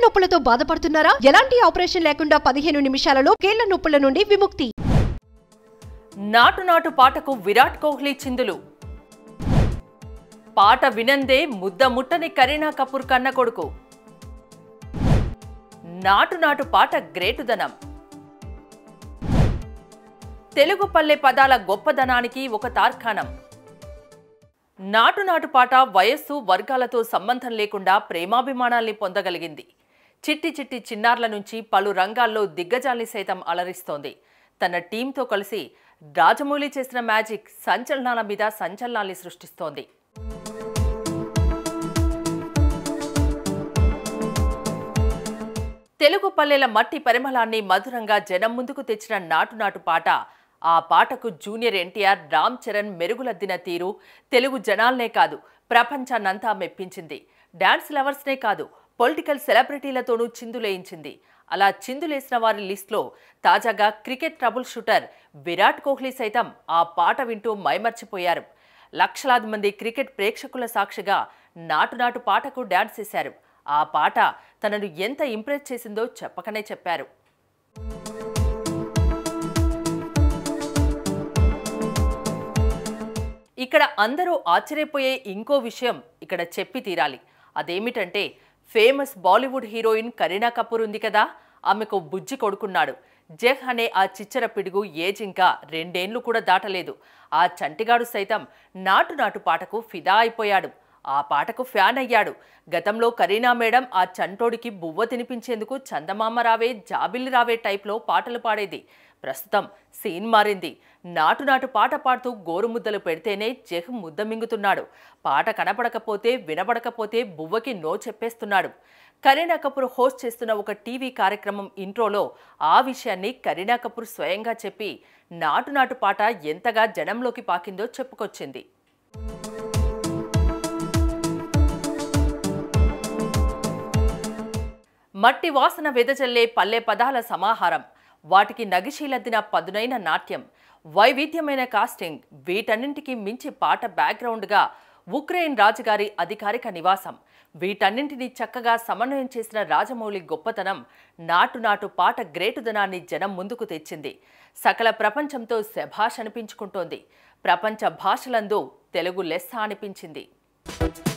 నొప్పులతో బాధపడుతున్నారా ఎలాంటి ఆపరేషన్ లేకుండా పదిహేను నిమిషాలలో కీళ్ల నొప్పుల నుండి విముక్తి నాటు నాటు పాటకు విరాట్ కోహ్లీ చిందులు పాట వినందే ముద్ద ముట్టని కరీనా కపూర్ కన్న కొడుకు నాటు నాటు పాట గ్రేటుదనం తెలుగు పల్లె పదాల గొప్పదనానికి ఒక తార్కాణం నాటు నాటు పాట వయస్సు వర్గాలతో సంబంధం లేకుండా ప్రేమాభిమానాల్ని పొందగలిగింది చిట్టి చిట్టి చిన్నారుల నుంచి పలు రంగాల్లో దిగ్గజాల్ని సైతం అలరిస్తోంది తన టీంతో కలిసి రాజమౌళి చేసిన మ్యాజిక్ సంచలనాల మీద సంచలనాల్ని సృష్టిస్తోంది తెలుగు పల్లెల మట్టి పరిమళాన్ని మధురంగా జనం ముందుకు తెచ్చిన నాటు నాటు పాట ఆ పాటకు జూనియర్ ఎన్టీఆర్ రామ్ చరణ్ మెరుగులద్దిన తీరు తెలుగు జనాల్నే కాదు ప్రపంచాన్నంతా మెప్పించింది డాన్స్ లవర్స్నే కాదు పొలిటికల్ సెలబ్రిటీలతోనూ చిందులేయించింది అలా చిందులేసిన వారి లిస్ట్లో తాజాగా cricket trouble shooter Virat Kohli సైతం ఆ పాట వింటూ మైమర్చిపోయారు లక్షలాది మంది క్రికెట్ ప్రేక్షకుల సాక్షిగా నాటు నాటు పాటకు డాన్స్ చేశారు ఆ పాట తనను ఎంత ఇంప్రెస్ చేసిందో చెప్పకనే చెప్పారు ఇక్కడ అందరూ ఆశ్చర్యపోయే ఇంకో విషయం ఇక్కడ చెప్పి తీరాలి అదేమిటంటే famous Bollywood heroine Kareena Kapoor ఉంది కదా ఆమెకు బుజ్జి కొడుకున్నాడు జెహ్ అనే ఆ చిచ్చర పిడుగు ఏజ్ ఇంకా రెండేండ్లు కూడా దాటలేదు ఆ చంటిగాడు సైతం నాటు నాటు పాటకు ఫిదా అయిపోయాడు ఆ పాటకు ఫ్యాన్ అయ్యాడు గతంలో కరీనా మేడం ఆ చంటోడికి బువ్వ తినిపించేందుకు చందమామ రావే జాబిల్లి రావే టైప్లో పాటలు పాడేది ప్రస్తుతం సీన్ మారింది నాటు నాటు పాట పాడుతూ గోరుముద్దలు పెడితేనే జెహ్ ముద్ద మింగుతున్నాడు పాట కనపడకపోతే వినబడకపోతే బువ్వకి నో చెప్పేస్తున్నాడు కరీనా కపూర్ హోస్ట్ చేస్తున్న ఒక టీవీ కార్యక్రమం ఇంట్రోలో ఆ విషయాన్ని కరీనా కపూర్ స్వయంగా చెప్పి నాటు నాటు పాట ఎంతగా జనంలోకి పాకిందో చెప్పుకొచ్చింది మట్టి వాసన వెదజల్లే పల్లె పదాల సమాహారం వాటికి నగిశీలద్దిన పదునైన నాట్యం వైవిధ్యమైన కాస్టింగ్ వీటన్నింటికి మించి పాట బ్యాక్గ్రౌండ్గా ఉక్రెయిన్ రాజుగారి అధికారిక నివాసం వీటన్నింటినీ చక్కగా సమన్వయం చేసిన రాజమౌళి గొప్పతనం నాటు నాటు పాట గ్రేటుదనాన్ని జనం ముందుకు తెచ్చింది సకల ప్రపంచంతో శభాష్ అనిపించుకుంటోంది ప్రపంచ భాషలందు తెలుగు లెస్స అనిపించింది